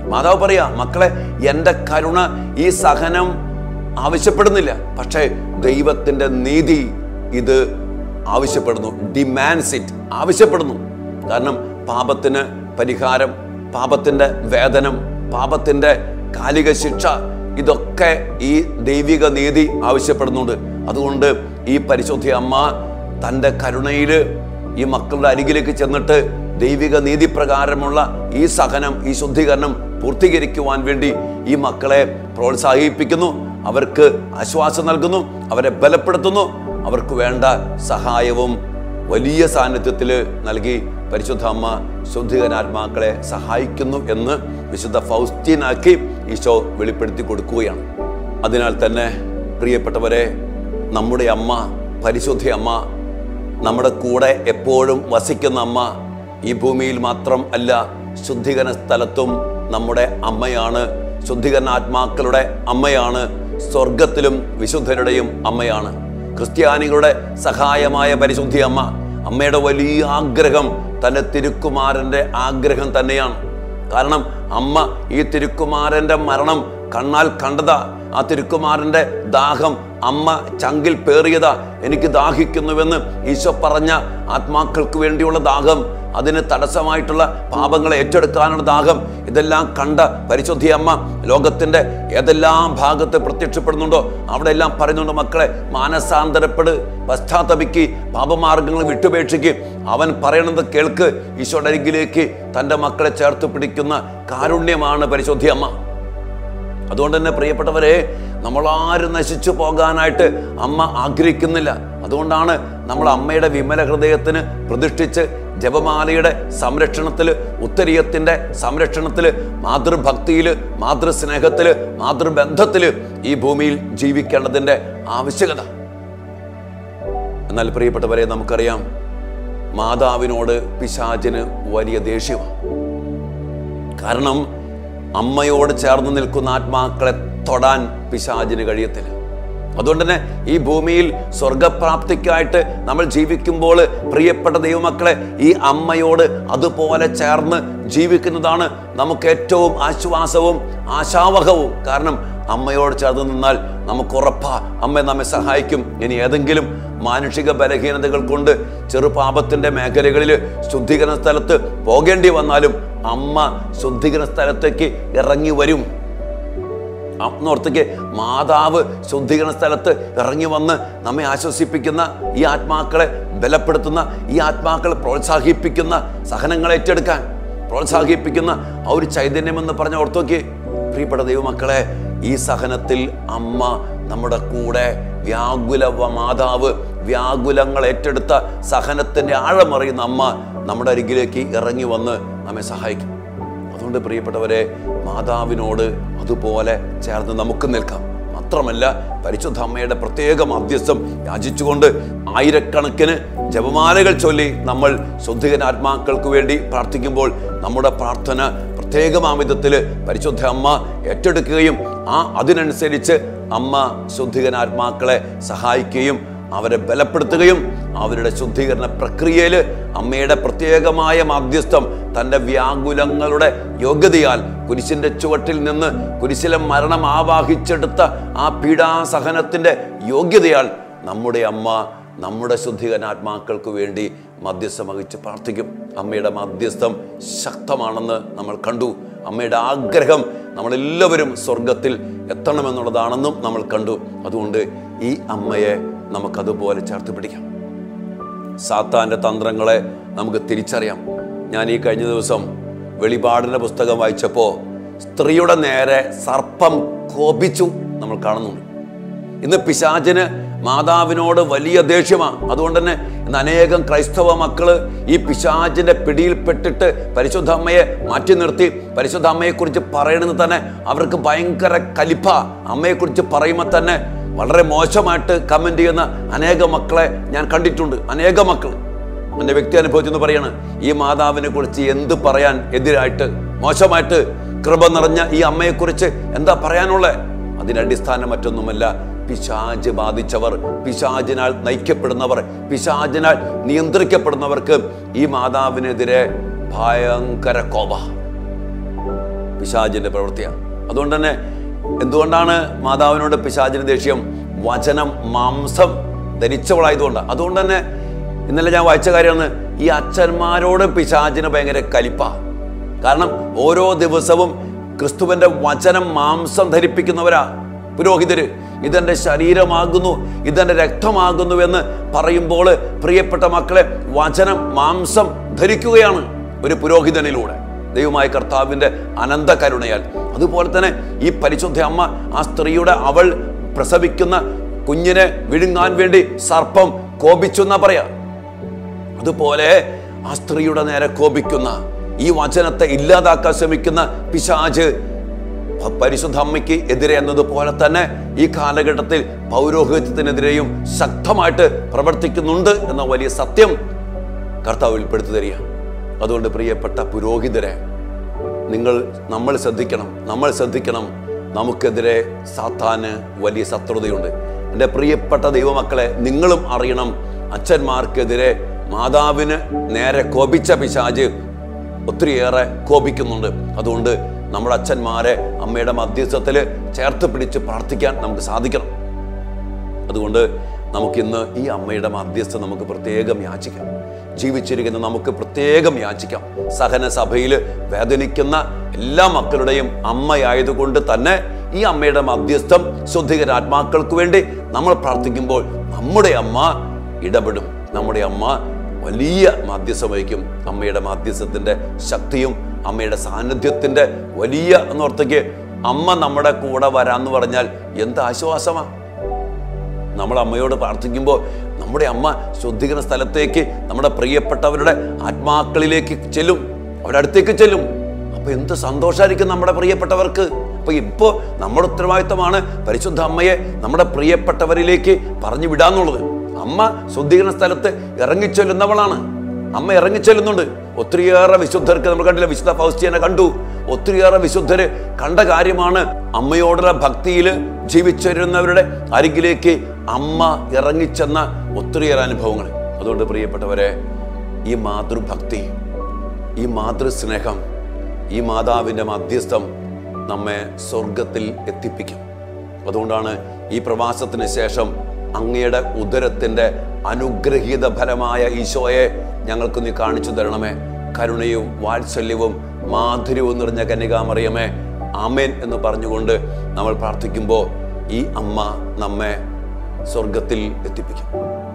മാതാവ് പറയാ മക്കളെ എൻ്റെ കരുണ ഈ സഹനം ആവശ്യപ്പെടുന്നില്ല പക്ഷേ ദൈവത്തിൻ്റെ നീതി ഇത് ആവശ്യപ്പെടുന്നു ഡിമാൻഡ്സ് ഇറ്റ് ആവശ്യപ്പെടുന്നു കാരണം പാപത്തിന് പരിഹാരം പാപത്തിൻ്റെ വേതനം പാപത്തിൻ്റെ കാലിക ശിക്ഷ ഇതൊക്കെ ഈ ദൈവിക നീതി ആവശ്യപ്പെടുന്നുണ്ട് അതുകൊണ്ട് ഈ പരിശുദ്ധ അമ്മ തൻ്റെ കരുണയിൽ ഈ മക്കളുടെ അരികിലേക്ക് ചെന്നിട്ട് ദൈവിക നീതി പ്രകാരമുള്ള ഈ സഹനം ഈ ശുദ്ധീകരണം പൂർത്തീകരിക്കുവാൻ വേണ്ടി ഈ മക്കളെ പ്രോത്സാഹിപ്പിക്കുന്നു അവർക്ക് ആശ്വാസം നൽകുന്നു അവരെ ബലപ്പെടുത്തുന്നു അവർക്ക് വേണ്ട സഹായവും വലിയ സാന്നിധ്യത്തിൽ നൽകി പരിശുദ്ധ അമ്മ ശുദ്ധീകരണാത്മാക്കളെ സഹായിക്കുന്നു എന്ന് വിശുദ്ധ ഫൗസ്റ്റീനാക്കി ഈശോ വെളിപ്പെടുത്തി കൊടുക്കുകയാണ് അതിനാൽ തന്നെ പ്രിയപ്പെട്ടവരെ നമ്മുടെ അമ്മ പരിശുദ്ധ അമ്മ നമ്മുടെ കൂടെ എപ്പോഴും വസിക്കുന്ന അമ്മ ഈ ഭൂമിയിൽ മാത്രം അല്ല ശുദ്ധീകരണ സ്ഥലത്തും നമ്മുടെ അമ്മയാണ് ശുദ്ധീകരണ ആത്മാക്കളുടെ അമ്മയാണ് സ്വർഗത്തിലും വിശുദ്ധരുടെയും അമ്മയാണ് ക്രിസ്ത്യാനികളുടെ സഹായമായ പരിശുദ്ധി അമ്മ അമ്മയുടെ വലിയ ആഗ്രഹം തൻ്റെ തിരുക്കുമാരൻ്റെ ആഗ്രഹം തന്നെയാണ് കാരണം അമ്മ ഈ തിരുക്കുമാരൻ്റെ മരണം കണ്ണാൽ കണ്ടതാ ആ തിരുക്കുമാരൻ്റെ ദാഹം അമ്മ ചങ്കിൽ പേറിയതാ എനിക്ക് ദാഹിക്കുന്നുവെന്ന് ഈശോ പറഞ്ഞ ആത്മാക്കൾക്ക് വേണ്ടിയുള്ള ദാഹം അതിന് തടസ്സമായിട്ടുള്ള പാപങ്ങളെ ഏറ്റെടുക്കാനുള്ള ദാഹം ഇതെല്ലാം കണ്ട പരിശുദ്ധി അമ്മ ലോകത്തിൻ്റെ ഏതെല്ലാം ഭാഗത്ത് പ്രത്യക്ഷപ്പെടുന്നുണ്ടോ അവിടെ എല്ലാം പറയുന്നുണ്ട് മക്കളെ മാനസാന്തരപ്പെട് പശ്ചാത്തപിക്ക് പാപമാർഗങ്ങൾ വിട്ടുപേക്ഷിക്ക് അവൻ പറയണത് കേൾക്ക് ഈശോയുടെ അരികിലേക്ക് തൻ്റെ മക്കളെ ചേർത്ത് പിടിക്കുന്ന കാരുണ്യമാണ് പരിശുദ്ധി അമ്മ അതുകൊണ്ട് തന്നെ പ്രിയപ്പെട്ടവരെ നമ്മളാരും നശിച്ചു പോകാനായിട്ട് അമ്മ ആഗ്രഹിക്കുന്നില്ല അതുകൊണ്ടാണ് നമ്മൾ അമ്മയുടെ വിമല ഹൃദയത്തിന് പ്രതിഷ്ഠിച്ച് ജപമാലയുടെ സംരക്ഷണത്തിൽ ഉത്തരീയത്തിൻ്റെ സംരക്ഷണത്തിൽ മാതൃഭക്തിയിൽ മാതൃസ്നേഹത്തിൽ മാതൃബന്ധത്തിൽ ഈ ഭൂമിയിൽ ജീവിക്കേണ്ടതിൻ്റെ ആവശ്യകത എന്നാൽ പ്രിയപ്പെട്ടവരെ നമുക്കറിയാം മാതാവിനോട് പിശാചിന് വലിയ ദേഷ്യമാണ് കാരണം അമ്മയോട് ചേർന്ന് നിൽക്കുന്ന ആത്മാക്കളെ തൊടാൻ പിശാചിന് കഴിയത്തില്ല അതുകൊണ്ട് തന്നെ ഈ ഭൂമിയിൽ സ്വർഗപ്രാപ്തിക്കായിട്ട് നമ്മൾ ജീവിക്കുമ്പോൾ പ്രിയപ്പെട്ട ദൈവമക്കളെ ഈ അമ്മയോട് അതുപോലെ ചേർന്ന് ജീവിക്കുന്നതാണ് നമുക്ക് ഏറ്റവും ആശ്വാസവും ആശാവഹവും കാരണം അമ്മയോട് ചേർന്ന് നിന്നാൽ നമുക്ക് ഉറപ്പാ അമ്മ നമ്മെ സഹായിക്കും ഇനി ഏതെങ്കിലും മാനുഷിക ബലഹീനതകൾ കൊണ്ട് ചെറുപാപത്തിൻ്റെ മേഖലകളിൽ ശുദ്ധീകരണ സ്ഥലത്ത് പോകേണ്ടി വന്നാലും അമ്മ ശുദ്ധീകരണ സ്ഥലത്തേക്ക് ഇറങ്ങി വരും അന്നോർത്തേക്ക് മാതാവ് ശുദ്ധീകരണ സ്ഥലത്ത് ഇറങ്ങി വന്ന് നമ്മെ ആശ്വസിപ്പിക്കുന്ന ഈ ആത്മാക്കളെ ബലപ്പെടുത്തുന്ന ഈ ആത്മാക്കളെ പ്രോത്സാഹിപ്പിക്കുന്ന സഹനങ്ങളെ ഏറ്റെടുക്കാൻ പ്രോത്സാഹിപ്പിക്കുന്ന ആ ഒരു ചൈതന്യമെന്ന് പറഞ്ഞ ഓർത്തോക്ക് പ്രിയപ്പെട്ട ദൈവമക്കളെ ഈ സഹനത്തിൽ അമ്മ നമ്മുടെ കൂടെ വ്യാകുല മാതാവ് വ്യാകുലങ്ങൾ ഏറ്റെടുത്ത സഹനത്തിൻ്റെ ആഴമറിയുന്ന അമ്മ നമ്മുടെ അരികിലേക്ക് ഇറങ്ങി വന്ന് നമ്മെ സഹായിക്കും അതുകൊണ്ട് പ്രിയപ്പെട്ടവരെ മാതാവിനോട് അതുപോലെ ചേർന്ന് നമുക്ക് നിൽക്കാം മാത്രമല്ല പരിശുദ്ധ അമ്മയുടെ പ്രത്യേക മധ്യസ്ഥം യാചിച്ചുകൊണ്ട് ആയിരക്കണക്കിന് ജപമാലകൾ ചൊല്ലി നമ്മൾ ശുദ്ധികനാത്മാക്കൾക്ക് വേണ്ടി പ്രാർത്ഥിക്കുമ്പോൾ നമ്മുടെ പ്രാർത്ഥന പ്രത്യേകമാം വിധത്തിൽ പരിശുദ്ധ അമ്മ ഏറ്റെടുക്കുകയും ആ അതിനനുസരിച്ച് അമ്മ ശുദ്ധികനാത്മാക്കളെ സഹായിക്കുകയും അവരെ ബലപ്പെടുത്തുകയും അവരുടെ ശുദ്ധീകരണ പ്രക്രിയയിൽ അമ്മയുടെ പ്രത്യേകമായ മാധ്യസ്ഥം തൻ്റെ വ്യാകുലങ്ങളുടെ യോഗ്യതയാൽ കുരിശിൻ്റെ ചുവട്ടിൽ നിന്ന് കുരിശിലെ മരണം ആവാഹിച്ചെടുത്ത ആ പീഡാസഹനത്തിൻ്റെ യോഗ്യതയാൽ നമ്മുടെ അമ്മ നമ്മുടെ ശുദ്ധീകരണാത്മാക്കൾക്ക് വേണ്ടി മധ്യസ്ഥം വഹിച്ച് പ്രാർത്ഥിക്കും അമ്മയുടെ മധ്യസ്ഥം ശക്തമാണെന്ന് നമ്മൾ കണ്ടു അമ്മയുടെ ആഗ്രഹം നമ്മളെല്ലാവരും സ്വർഗത്തിൽ എത്തണമെന്നുള്ളതാണെന്നും നമ്മൾ കണ്ടു അതുകൊണ്ട് ഈ അമ്മയെ നമുക്കതുപോലെ ചേർത്ത് പിടിക്കാം സാത്താൻ്റെ തന്ത്രങ്ങളെ നമുക്ക് തിരിച്ചറിയാം ഞാൻ ഈ കഴിഞ്ഞ ദിവസം വെളിപാടിൻ്റെ പുസ്തകം വായിച്ചപ്പോൾ സ്ത്രീയുടെ നേരെ സർപ്പം കോപിച്ചു നമ്മൾ കാണുന്നുണ്ട് ഇന്ന് പിശാചിന് മാതാവിനോട് വലിയ ദേഷ്യമാണ് അതുകൊണ്ട് തന്നെ ഇന്ന് അനേകം ക്രൈസ്തവ മക്കള് ഈ പിശാചിന്റെ പിടിയിൽപ്പെട്ടിട്ട് പരിശുദ്ധ അമ്മയെ മാറ്റി നിർത്തി പരിശുദ്ധ അമ്മയെക്കുറിച്ച് പറയണമെന്ന് തന്നെ അവർക്ക് ഭയങ്കര കലിപ്പ അമ്മയെക്കുറിച്ച് പറയുമ്പോൾ തന്നെ വളരെ മോശമായിട്ട് കമന്റ് ചെയ്യുന്ന അനേക മക്കളെ ഞാൻ കണ്ടിട്ടുണ്ട് അനേക മക്കൾ എൻ്റെ വ്യക്തി അനുഭവത്തിൽ നിന്ന് പറയാണ് ഈ മാതാവിനെ കുറിച്ച് എന്ത് പറയാൻ എതിരായിട്ട് മോശമായിട്ട് കൃപ നിറഞ്ഞ ഈ അമ്മയെക്കുറിച്ച് എന്താ പറയാനുള്ളത് അതിന്റെ അടിസ്ഥാനം മറ്റൊന്നുമല്ല പിശാജ് ബാധിച്ചവർ പിശാജിനാൽ നയിക്കപ്പെടുന്നവർ പിശാജിനാൽ നിയന്ത്രിക്കപ്പെടുന്നവർക്ക് ഈ മാതാവിനെതിരെ ഭയങ്കര കോപ പിശാചിന്റെ പ്രവൃത്തിയാണ് അതുകൊണ്ട് തന്നെ എന്തുകൊണ്ടാണ് മാതാവിനോട് പിശാചിന് ദേഷ്യം വചനം മാംസം ധരിച്ചവളായതുകൊണ്ടാണ് അതുകൊണ്ട് തന്നെ ഇന്നലെ ഞാൻ വായിച്ച കാര്യമാണ് ഈ അച്ഛന്മാരോട് പിശാചിന് ഭയങ്കര കലിപ്പ കാരണം ഓരോ ദിവസവും ക്രിസ്തുവിന്റെ വചനം മാംസം ധരിപ്പിക്കുന്നവരാ പുരോഹിതര് ഇതെന്റെ ശരീരമാകുന്നു ഇതെന്റെ രക്തമാകുന്നു എന്ന് പറയുമ്പോൾ പ്രിയപ്പെട്ട മക്കളെ വചനം മാംസം ധരിക്കുകയാണ് ഒരു പുരോഹിതനിലൂടെ ദൈവമായ കർത്താവിന്റെ അനന്ത കരുണയാൽ അതുപോലെ തന്നെ ഈ പരിശുദ്ധ അമ്മ ആ സ്ത്രീയുടെ അവൾ പ്രസവിക്കുന്ന കുഞ്ഞിനെ വിഴുങ്ങാൻ വേണ്ടി സർപ്പം കോപിച്ചു എന്നാ പറയാ അതുപോലെ ആ സ്ത്രീയുടെ നേരെ കോപിക്കുന്ന ഈ വചനത്തെ ഇല്ലാതാക്കാൻ ശ്രമിക്കുന്ന പിശാജ് പ- പരിശുദ്ധ അമ്മയ്ക്ക് എതിരെ എന്നതുപോലെ തന്നെ ഈ കാലഘട്ടത്തിൽ പൗരോഹിത്യത്തിനെതിരെയും ശക്തമായിട്ട് പ്രവർത്തിക്കുന്നുണ്ട് എന്ന വലിയ സത്യം കർത്താവ് വെളിപ്പെടുത്തി തരിക അതുകൊണ്ട് പ്രിയപ്പെട്ട പുരോഹിതരെ നിങ്ങൾ നമ്മൾ ശ്രദ്ധിക്കണം നമ്മൾ ശ്രദ്ധിക്കണം നമുക്കെതിരെ സാത്താന് വലിയ ശത്രുതയുണ്ട് എൻ്റെ പ്രിയപ്പെട്ട ദൈവമക്കളെ നിങ്ങളും അറിയണം അച്ഛന്മാർക്കെതിരെ മാതാവിന് നേരെ കോപിച്ച പിശാജ് ഒത്തിരിയേറെ കോപിക്കുന്നുണ്ട് അതുകൊണ്ട് നമ്മുടെ അച്ഛന്മാരെ അമ്മയുടെ മധ്യസ്ഥത്തിൽ ചേർത്ത് പിടിച്ച് പ്രാർത്ഥിക്കാൻ നമുക്ക് സാധിക്കണം അതുകൊണ്ട് നമുക്കിന്ന് ഈ അമ്മയുടെ മധ്യസ്ഥ നമുക്ക് പ്രത്യേകം യാചിക്കാം ജീവിച്ചിരിക്കുന്ന നമുക്ക് പ്രത്യേകം യാചിക്കാം സഹന സഭയിൽ വേദനിക്കുന്ന എല്ലാ മക്കളുടെയും അമ്മയായതുകൊണ്ട് തന്നെ ഈ അമ്മയുടെ മധ്യസ്ഥം ശുദ്ധികരാത്മാക്കൾക്ക് വേണ്ടി നമ്മൾ പ്രാർത്ഥിക്കുമ്പോൾ നമ്മുടെ അമ്മ ഇടപെടും നമ്മുടെ അമ്മ വലിയ മാധ്യസ്ഥം വഹിക്കും അമ്മയുടെ മാധ്യസ്ഥത്തിന്റെ ശക്തിയും അമ്മയുടെ സാന്നിധ്യത്തിന്റെ വലിയ എന്നോർത്തേക്ക് അമ്മ നമ്മുടെ കൂടെ വരാന്ന് പറഞ്ഞാൽ എന്ത് ആശ്വാസമാണ് നമ്മൾ അമ്മയോട് പ്രാർത്ഥിക്കുമ്പോൾ നമ്മുടെ അമ്മ ശുദ്ധീകരണ സ്ഥലത്തേക്ക് നമ്മുടെ പ്രിയപ്പെട്ടവരുടെ ആത്മാക്കളിലേക്ക് ചെല്ലും അവരുടെ അടുത്തേക്ക് ചെല്ലും അപ്പൊ എന്ത് സന്തോഷമായിരിക്കും നമ്മുടെ പ്രിയപ്പെട്ടവർക്ക് അപ്പൊ ഇപ്പോ നമ്മുടെ ഉത്തരവാദിത്തമാണ് പരിശുദ്ധ അമ്മയെ നമ്മുടെ പ്രിയപ്പെട്ടവരിലേക്ക് പറഞ്ഞു വിടാന്നുള്ളത് അമ്മ ശുദ്ധീകരണ സ്ഥലത്ത് ഇറങ്ങിച്ചെല്ലുന്നവളാണ് അമ്മ ഇറങ്ങിച്ചെല്ലുന്നുണ്ട് ഒത്തിരിയേറെ വിശുദ്ധർക്ക് നമ്മൾ കണ്ടില്ല വിശുദ്ധ ഫൗസ്റ്റിയനെ കണ്ടു ഒത്തിരിയേറെ വിശുദ്ധര് കണ്ട കാര്യമാണ് അമ്മയോടുള്ള ഭക്തിയിൽ ജീവിച്ചിരുന്നവരുടെ അരികിലേക്ക് അമ്മ ഇറങ്ങിച്ചെന്ന ഒത്തിരിയേറെ അനുഭവങ്ങൾ അതുകൊണ്ട് പ്രിയപ്പെട്ടവരെ ഈ മാതൃഭക്തി ഈ മാതൃസ്നേഹം ഈ മാതാവിൻ്റെ മധ്യസ്ഥം നമ്മെ സ്വർഗത്തിൽ എത്തിപ്പിക്കും അതുകൊണ്ടാണ് ഈ പ്രവാസത്തിന് ശേഷം അങ്ങയുടെ ഉദരത്തിൻ്റെ അനുഗ്രഹീത ഫലമായ ഈശോയെ ഞങ്ങൾക്ക് നീ കാണിച്ചു തരണമേ കരുണയും വാത്സല്യവും മാധുര്യവും നിറഞ്ഞ കന്യകാമറിയമേ ആമേൻ എന്ന് പറഞ്ഞുകൊണ്ട് നമ്മൾ പ്രാർത്ഥിക്കുമ്പോൾ ഈ അമ്മ നമ്മെ സ്വർഗത്തിൽ എത്തിപ്പിക്കും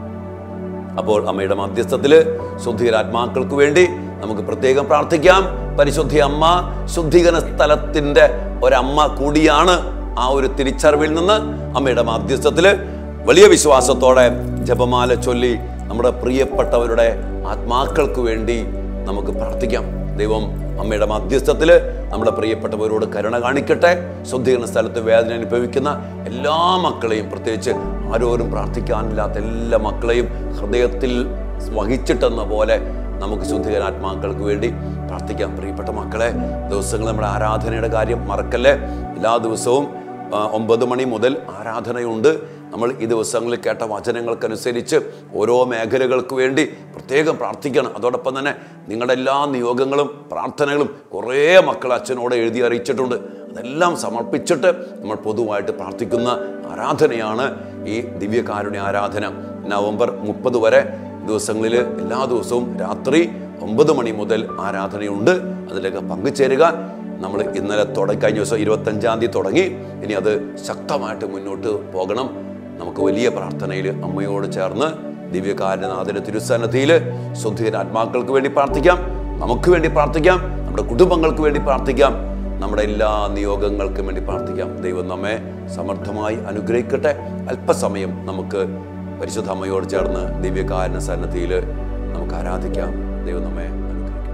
അപ്പോൾ അമ്മയുടെ മധ്യസ്ഥത്തിൽ ശുദ്ധീകരാത്മാക്കൾക്ക് വേണ്ടി നമുക്ക് പ്രത്യേകം പ്രാർത്ഥിക്കാം പരിശുദ്ധി അമ്മ ശുദ്ധീകരണ സ്ഥലത്തിന്റെ ഒരമ്മ കൂടിയാണ് ആ ഒരു തിരിച്ചറിവിൽ നിന്ന് അമ്മയുടെ മധ്യസ്ഥത്തിൽ വലിയ വിശ്വാസത്തോടെ ജപമാല ചൊല്ലി നമ്മുടെ പ്രിയപ്പെട്ടവരുടെ ആത്മാക്കൾക്ക് വേണ്ടി നമുക്ക് പ്രാർത്ഥിക്കാം ദൈവം അമ്മയുടെ മധ്യസ്ഥത്തിൽ നമ്മുടെ പ്രിയപ്പെട്ടവരോട് കരുണ കാണിക്കട്ടെ ശുദ്ധീകരണ സ്ഥലത്ത് വേദന അനുഭവിക്കുന്ന എല്ലാ മക്കളെയും പ്രത്യേകിച്ച് ആരോരും പ്രാർത്ഥിക്കാനില്ലാത്ത എല്ലാ മക്കളെയും ഹൃദയത്തിൽ വഹിച്ചിട്ടെന്ന പോലെ നമുക്ക് ശുദ്ധീകരാത്മാക്കൾക്ക് വേണ്ടി പ്രാർത്ഥിക്കാം പ്രിയപ്പെട്ട മക്കളെ ദിവസങ്ങൾ നമ്മുടെ ആരാധനയുടെ കാര്യം മറക്കല്ലേ എല്ലാ ദിവസവും ആ, ഒമ്പത് മണി മുതൽ ആരാധനയുണ്ട് നമ്മൾ ഈ ദിവസങ്ങളിൽ കേട്ട വചനങ്ങൾക്കനുസരിച്ച് ഓരോ മേഖലകൾക്ക് വേണ്ടി പ്രത്യേകം പ്രാർത്ഥിക്കണം അതോടൊപ്പം തന്നെ നിങ്ങളുടെ എല്ലാ നിയോഗങ്ങളും പ്രാർത്ഥനകളും കുറേ മക്കൾ അച്ഛനോട് എഴുതി അറിയിച്ചിട്ടുണ്ട് അതെല്ലാം സമർപ്പിച്ചിട്ട് നമ്മൾ പൊതുവായിട്ട് പ്രാർത്ഥിക്കുന്ന ആരാധനയാണ് ഈ ദിവ്യകാരുണ്യ ആരാധന നവംബർ മുപ്പത് വരെ ദിവസങ്ങളിൽ എല്ലാ ദിവസവും രാത്രി ഒമ്പത് മണി മുതൽ ആരാധനയുണ്ട് അതിലൊക്കെ പങ്കുചേരുക നമ്മൾ ഇന്നലെ തുടങ്ങി കഴിഞ്ഞ ദിവസം ഇരുപത്തഞ്ചാം തീയതി തുടങ്ങി ഇനി അത് ശക്തമായിട്ട് മുന്നോട്ട് പോകണം നമുക്ക് വലിയ പ്രാർത്ഥനയിൽ അമ്മയോട് ചേർന്ന് ദിവ്യകാരനാഥന്റെ തിരുസന്നധിയിൽ ശുദ്ധീകര ആത്മാക്കൾക്ക് വേണ്ടി പ്രാർത്ഥിക്കാം നമുക്ക് വേണ്ടി പ്രാർത്ഥിക്കാം നമ്മുടെ കുടുംബങ്ങൾക്ക് വേണ്ടി പ്രാർത്ഥിക്കാം നമ്മുടെ എല്ലാ നിയോഗങ്ങൾക്കും വേണ്ടി പ്രാർത്ഥിക്കാം ദൈവം നമ്മെ സമർത്ഥമായി അനുഗ്രഹിക്കട്ടെ അല്പസമയം നമുക്ക് പരിശുദ്ധ അമ്മയോട് ചേർന്ന് ദിവ്യകാരണ സന്നദ്ധിയിൽ നമുക്ക് ആരാധിക്കാം ദൈവം നമ്മെ അനുഗ്രഹിക്കട്ടെ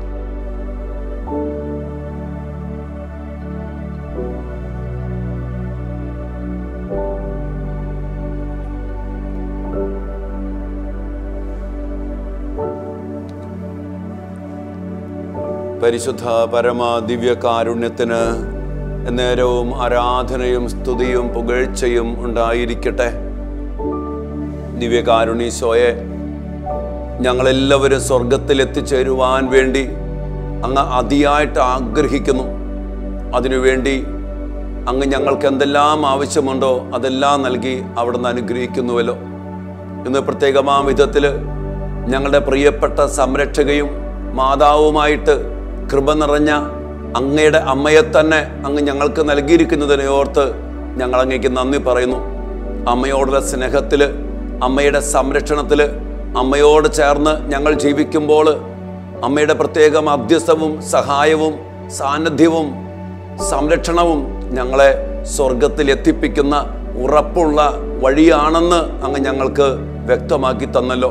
പരിശുദ്ധ പരമ ദിവ്യകാരുണ്യത്തിന് നേരവും ആരാധനയും സ്തുതിയും പുകഴ്ചയും ഉണ്ടായിരിക്കട്ടെ ദിവ്യകാരുണീശോയെ ഞങ്ങളെല്ലാവരും സ്വർഗത്തിൽ എത്തിച്ചേരുവാൻ വേണ്ടി അങ്ങ് അതിയായിട്ട് ആഗ്രഹിക്കുന്നു അതിനുവേണ്ടി അങ്ങ് ഞങ്ങൾക്ക് എന്തെല്ലാം ആവശ്യമുണ്ടോ അതെല്ലാം നൽകി അവിടുന്ന് അനുഗ്രഹിക്കുന്നുവല്ലോ ഇന്ന് പ്രത്യേകമാം വിധത്തിൽ ഞങ്ങളുടെ പ്രിയപ്പെട്ട സംരക്ഷകയും മാതാവുമായിട്ട് കൃപ നിറഞ്ഞ അങ്ങയുടെ അമ്മയെ തന്നെ അങ്ങ് ഞങ്ങൾക്ക് നൽകിയിരിക്കുന്നതിനെ ഓർത്ത് ഞങ്ങൾ അങ്ങേക്ക് നന്ദി പറയുന്നു അമ്മയോടുള്ള സ്നേഹത്തിൽ അമ്മയുടെ സംരക്ഷണത്തിൽ അമ്മയോട് ചേർന്ന് ഞങ്ങൾ ജീവിക്കുമ്പോൾ അമ്മയുടെ പ്രത്യേക മധ്യസ്ഥവും സഹായവും സാന്നിധ്യവും സംരക്ഷണവും ഞങ്ങളെ സ്വർഗത്തിൽ എത്തിപ്പിക്കുന്ന ഉറപ്പുള്ള വഴിയാണെന്ന് അങ്ങ് ഞങ്ങൾക്ക് വ്യക്തമാക്കി തന്നല്ലോ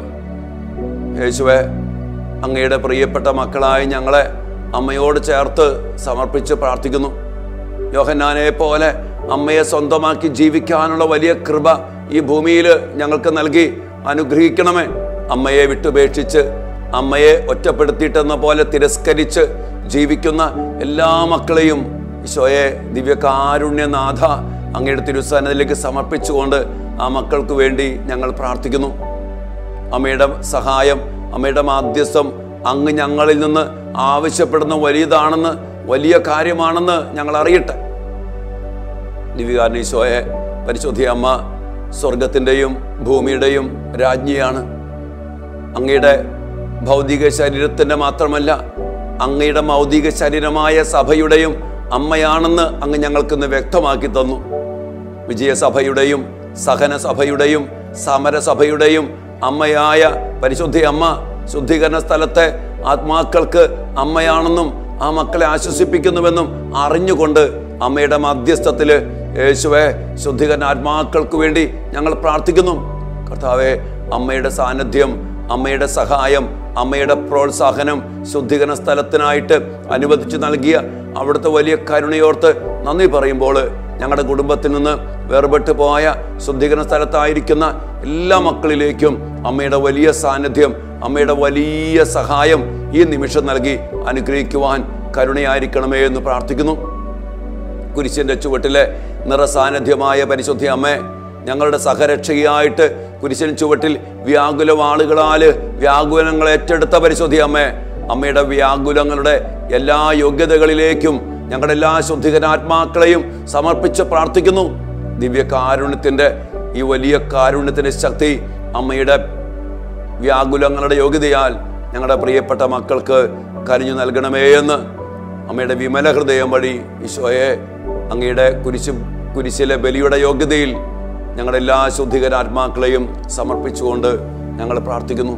യേശുവെ അങ്ങയുടെ പ്രിയപ്പെട്ട മക്കളായി ഞങ്ങളെ അമ്മയോട് ചേർത്ത് സമർപ്പിച്ച് പ്രാർത്ഥിക്കുന്നു യോഹന്നാനെ പോലെ അമ്മയെ സ്വന്തമാക്കി ജീവിക്കാനുള്ള വലിയ കൃപ ഈ ഭൂമിയിൽ ഞങ്ങൾക്ക് നൽകി അനുഗ്രഹിക്കണമേ അമ്മയെ വിട്ടുപേക്ഷിച്ച് അമ്മയെ ഒറ്റപ്പെടുത്തിയിട്ടെന്ന പോലെ തിരസ്കരിച്ച് ജീവിക്കുന്ന എല്ലാ മക്കളെയും ഈശോയെ ദിവ്യകാരുണ്യനാഥ അങ്ങയുടെ തിരുസന്നതിലേക്ക് സമർപ്പിച്ചുകൊണ്ട് ആ മക്കൾക്ക് വേണ്ടി ഞങ്ങൾ പ്രാർത്ഥിക്കുന്നു അമ്മയുടെ സഹായം അമ്മയുടെ മാധ്യസ്ഥം അങ്ങ് ഞങ്ങളിൽ നിന്ന് ആവശ്യപ്പെടുന്ന വലിയതാണെന്ന് വലിയ കാര്യമാണെന്ന് ഞങ്ങൾ അറിയട്ടെ ദിവ്യകാരണീശോയെ പരിശോധിയ അമ്മ സ്വർഗത്തിൻ്റെയും ഭൂമിയുടെയും രാജ്ഞിയാണ് അങ്ങയുടെ ഭൗതിക ശരീരത്തിൻ്റെ മാത്രമല്ല അങ്ങയുടെ ഭൗതിക ശരീരമായ സഭയുടെയും അമ്മയാണെന്ന് അങ്ങ് ഞങ്ങൾക്കിന്ന് വ്യക്തമാക്കി തന്നു വിജയസഭയുടെയും സഹനസഭയുടെയും സമരസഭയുടെയും അമ്മയായ പരിശുദ്ധി അമ്മ ശുദ്ധീകരണ സ്ഥലത്തെ ആത്മാക്കൾക്ക് അമ്മയാണെന്നും ആ മക്കളെ ആശ്വസിപ്പിക്കുന്നുവെന്നും അറിഞ്ഞുകൊണ്ട് അമ്മയുടെ മധ്യസ്ഥത്തില് യേശുവെ ശുദ്ധീകരണ ആത്മാക്കൾക്ക് വേണ്ടി ഞങ്ങൾ പ്രാർത്ഥിക്കുന്നു കർത്താവെ അമ്മയുടെ സാന്നിധ്യം അമ്മയുടെ സഹായം അമ്മയുടെ പ്രോത്സാഹനം ശുദ്ധീകരണ സ്ഥലത്തിനായിട്ട് അനുവദിച്ചു നൽകിയ അവിടുത്തെ വലിയ കരുണയോർത്ത് നന്ദി പറയുമ്പോൾ ഞങ്ങളുടെ കുടുംബത്തിൽ നിന്ന് വേർപെട്ട് പോയ ശുദ്ധീകരണ സ്ഥലത്തായിരിക്കുന്ന എല്ലാ മക്കളിലേക്കും അമ്മയുടെ വലിയ സാന്നിധ്യം അമ്മയുടെ വലിയ സഹായം ഈ നിമിഷം നൽകി അനുഗ്രഹിക്കുവാൻ കരുണയായിരിക്കണമേ എന്ന് പ്രാർത്ഥിക്കുന്നു കുരിശിന്റെ ചുവട്ടിലെ നിറസാന്നിധ്യമായ പരിശുദ്ധി അമ്മേ ഞങ്ങളുടെ സഹരക്ഷയായിട്ട് കുരിശിൻ ചുവട്ടിൽ വ്യാകുല വാളുകളാല് വ്യാകുലങ്ങൾ ഏറ്റെടുത്ത പരിശുദ്ധി അമ്മേ അമ്മയുടെ വ്യാകുലങ്ങളുടെ എല്ലാ യോഗ്യതകളിലേക്കും ഞങ്ങളുടെ എല്ലാ ശുദ്ധികരാത്മാക്കളെയും സമർപ്പിച്ച് പ്രാർത്ഥിക്കുന്നു ദിവ്യകാരുണ്യത്തിന്റെ ഈ വലിയ കാരുണ്യത്തിന്റെ ശക്തി അമ്മയുടെ വ്യാകുലങ്ങളുടെ യോഗ്യതയാൽ ഞങ്ങളുടെ പ്രിയപ്പെട്ട മക്കൾക്ക് കനിഞ്ഞു നൽകണമേ എന്ന് അമ്മയുടെ വിമല ഹൃദയം വഴി ഈശോയെ അങ്ങയുടെ കുരിശ് കുരിശിലെ ബലിയുടെ യോഗ്യതയിൽ ഞങ്ങളുടെ എല്ലാ ശുദ്ധികരാത്മാക്കളെയും സമർപ്പിച്ചുകൊണ്ട് ഞങ്ങൾ പ്രാർത്ഥിക്കുന്നു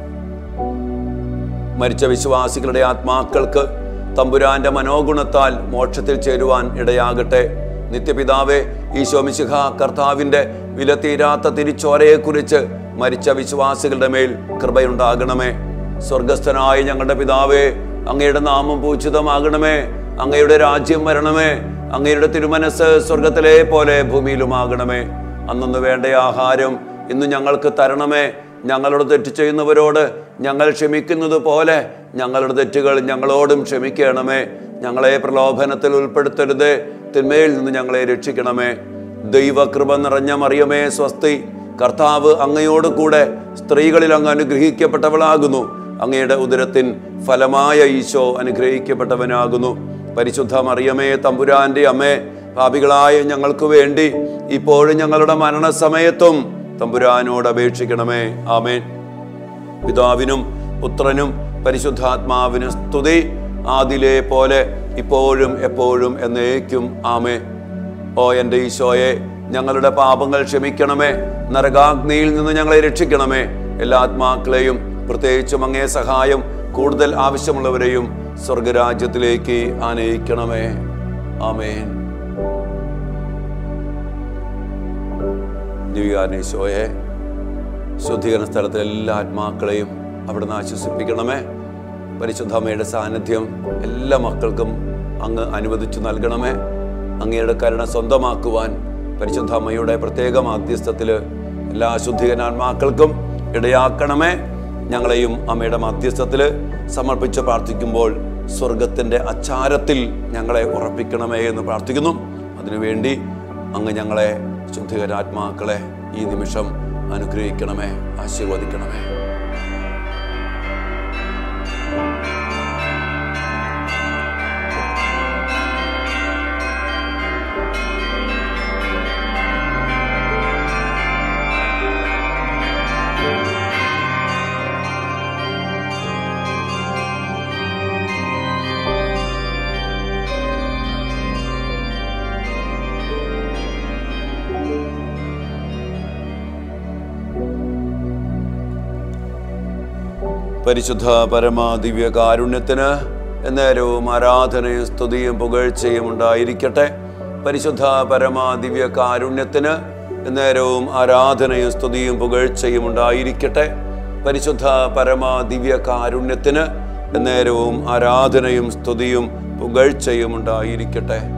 മരിച്ച വിശ്വാസികളുടെ ആത്മാക്കൾക്ക് തമ്പുരാന്റെ മനോഗുണത്താൽ മോക്ഷത്തിൽ ചേരുവാൻ ഇടയാകട്ടെ നിത്യപിതാവേ ഈശോ മിശിഹ കർത്താവിന്റെ വിലതീരാത്ത തിരിച്ചോരയെക്കുറിച്ച് മരിച്ച വിശ്വാസികളുടെ മേൽ കൃപയുണ്ടാകണമേ സ്വർഗസ്ഥനായ ഞങ്ങളുടെ പിതാവേ അങ്ങയുടെ നാമം പൂജിതമാകണമേ അങ്ങയുടെ രാജ്യം വരണമേ അങ്ങയുടെ തിരുമനസ് സ്വർഗത്തിലെ പോലെ ഭൂമിയിലുമാകണമേ അന്നു വേണ്ട ആഹാരം ഇന്ന് ഞങ്ങൾക്ക് തരണമേ ഞങ്ങളോട് തെറ്റ് ചെയ്യുന്നവരോട് ഞങ്ങൾ ക്ഷമിക്കുന്നത് പോലെ ഞങ്ങളുടെ തെറ്റുകൾ ഞങ്ങളോടും ക്ഷമിക്കണമേ ഞങ്ങളെ പ്രലോഭനത്തിൽ ഉൾപ്പെടുത്തരുത് തിന്മയിൽ നിന്ന് ഞങ്ങളെ രക്ഷിക്കണമേ ദൈവകൃപ നിറഞ്ഞ മറിയമേ സ്വസ്തി കർത്താവ് അങ്ങയോട് കൂടെ സ്ത്രീകളിൽ അങ്ങ് അനുഗ്രഹിക്കപ്പെട്ടവളാകുന്നു അങ്ങയുടെ ഉദരത്തിൻ ഫലമായ ഈശോ അനുഗ്രഹിക്കപ്പെട്ടവനാകുന്നു പരിശുദ്ധ മറിയമേ തമ്പുരാന്റെ അമ്മേ പാപികളായ ഞങ്ങൾക്ക് വേണ്ടി ഇപ്പോഴും ഞങ്ങളുടെ മരണസമയത്തും തമ്പുരാനോട് അപേക്ഷിക്കണമേ ആമേൻ പിതാവിനും പുത്രനും പരിശുദ്ധാത്മാവിനും സ്തുതി ആദിലെ പോലെ ഇപ്പോഴും എപ്പോഴും എന്നേക്കും ആമേ ഓ എൻ്റെ ഈശോയെ ഞങ്ങളുടെ പാപങ്ങൾ ക്ഷമിക്കണമേ നരകാഗ്നിയിൽ നിന്ന് ഞങ്ങളെ രക്ഷിക്കണമേ എല്ലാ ആത്മാക്കളെയും പ്രത്യേകിച്ചും അങ്ങേ സഹായം കൂടുതൽ ആവശ്യമുള്ളവരെയും സ്വർഗരാജ്യത്തിലേക്ക് ആനയിക്കണമേ ആമേൻ ദിവ്യാനീശോയെ ശുദ്ധീകരണ സ്ഥലത്തിലെ എല്ലാ ആത്മാക്കളെയും അവിടുന്ന് ആശ്വസിപ്പിക്കണമേ പരിശുദ്ധമ്മയുടെ സാന്നിധ്യം എല്ലാ മക്കൾക്കും അങ്ങ് അനുവദിച്ചു നൽകണമേ അങ്ങയുടെ കരുണ സ്വന്തമാക്കുവാൻ പരിശുദ്ധ അമ്മയുടെ പ്രത്യേക മാധ്യസ്ഥത്തിൽ എല്ലാ ശുദ്ധീകരണാത്മാക്കൾക്കും ഇടയാക്കണമേ ഞങ്ങളെയും അമ്മയുടെ മാധ്യസ്ഥത്തിൽ സമർപ്പിച്ച് പ്രാർത്ഥിക്കുമ്പോൾ സ്വർഗത്തിൻ്റെ അച്ചാരത്തിൽ ഞങ്ങളെ ഉറപ്പിക്കണമേ എന്ന് പ്രാർത്ഥിക്കുന്നു അതിനുവേണ്ടി അങ്ങ് ഞങ്ങളെ ശുദ്ധീകരാത്മാക്കളെ ഈ നിമിഷം അനുഗ്രഹിക്കണമേ ആശീർവദിക്കണമേ പരിശുദ്ധ പരമാ ദിവ്യ കാരുണ്യത്തിന് എന്നേരവും ആരാധനയും സ്തുതിയും പുകഴ്ചയും ഉണ്ടായിരിക്കട്ടെ പരിശുദ്ധ പരമാ ദിവ്യ കാരുണ്യത്തിന് എന്നേരവും ആരാധനയും സ്തുതിയും പുകഴ്ചയും ഉണ്ടായിരിക്കട്ടെ പരിശുദ്ധ പരമാ ദിവ്യ കാരുണ്യത്തിന് എന്നേരവും ആരാധനയും സ്തുതിയും പുകഴ്ചയും ഉണ്ടായിരിക്കട്ടെ